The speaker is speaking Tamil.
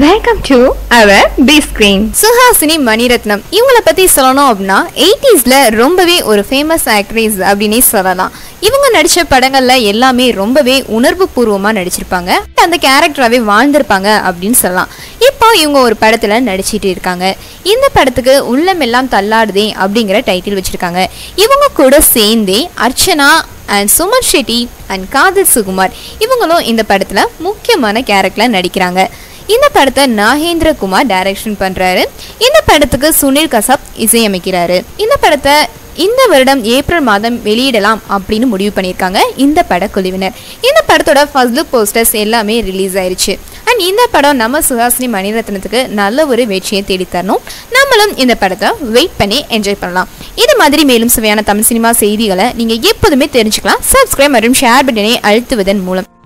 welcome to our B screen Suhasini Mani Ratnam இவங்கள பத்தி சொல்லணும் அப்படின்னா எயிட்டிஸ்ல ரொம்பவே ஒரு ஃபேமஸ் ஆக்ட்ரஸ் அப்படின்னே சொல்லலாம் இவங்க நடிச்ச படங்கள்ல எல்லாமே ரொம்பவே உணர்வு பூர்வமா நடிச்சிருப்பாங்க அந்த கேரக்டராகவே வாழ்ந்திருப்பாங்க அப்படின்னு சொல்லலாம் இப்போ இவங்க ஒரு படத்துல நடிச்சிட்டு இருக்காங்க இந்த படத்துக்கு உள்ளமெல்லாம் தள்ளாடுதே அப்படிங்கிற டைட்டில் வச்சிருக்காங்க இவங்க கூட சேர்ந்தே அர்ச்சனா அண்ட் சுமன் ஷெட்டி அண்ட் காதல் சுகுமார் இவங்களும் இந்த படத்துல முக்கியமான கேரக்டர்ல நடிக்கிறாங்க இந்த படத்தை நாகேந்திர குமார் டைரக்ஷன் பண்றாரு இந்த படத்துக்கு சுனில் கசாப் இசையமைக்கிறாரு இந்த படத்தை இந்த வருடம் ஏப்ரல் மாதம் வெளியிடலாம் அப்படின்னு முடிவு பண்ணியிருக்காங்க இந்த படக்குழுவினர் இந்த படத்தோட ஃபர்ஸ்ட் லுக் போஸ்டர்ஸ் எல்லாமே ரிலீஸ் ஆயிருச்சு அண்ட் இந்த படம் நம்ம சுஹாசினி மணிரத்னத்துக்கு நல்ல ஒரு வெற்றியை தேடித்தரணும் நம்மளும் இந்த படத்தை வெயிட் பண்ணி என்ஜாய் பண்ணலாம் இது மாதிரி மேலும் சுவையான தமிழ் சினிமா செய்திகளை நீங்கள் எப்போதுமே தெரிஞ்சுக்கலாம் சப்ஸ்கிரைப் மற்றும் ஷேர் பட்டனை அழுத்துவதன் மூலம்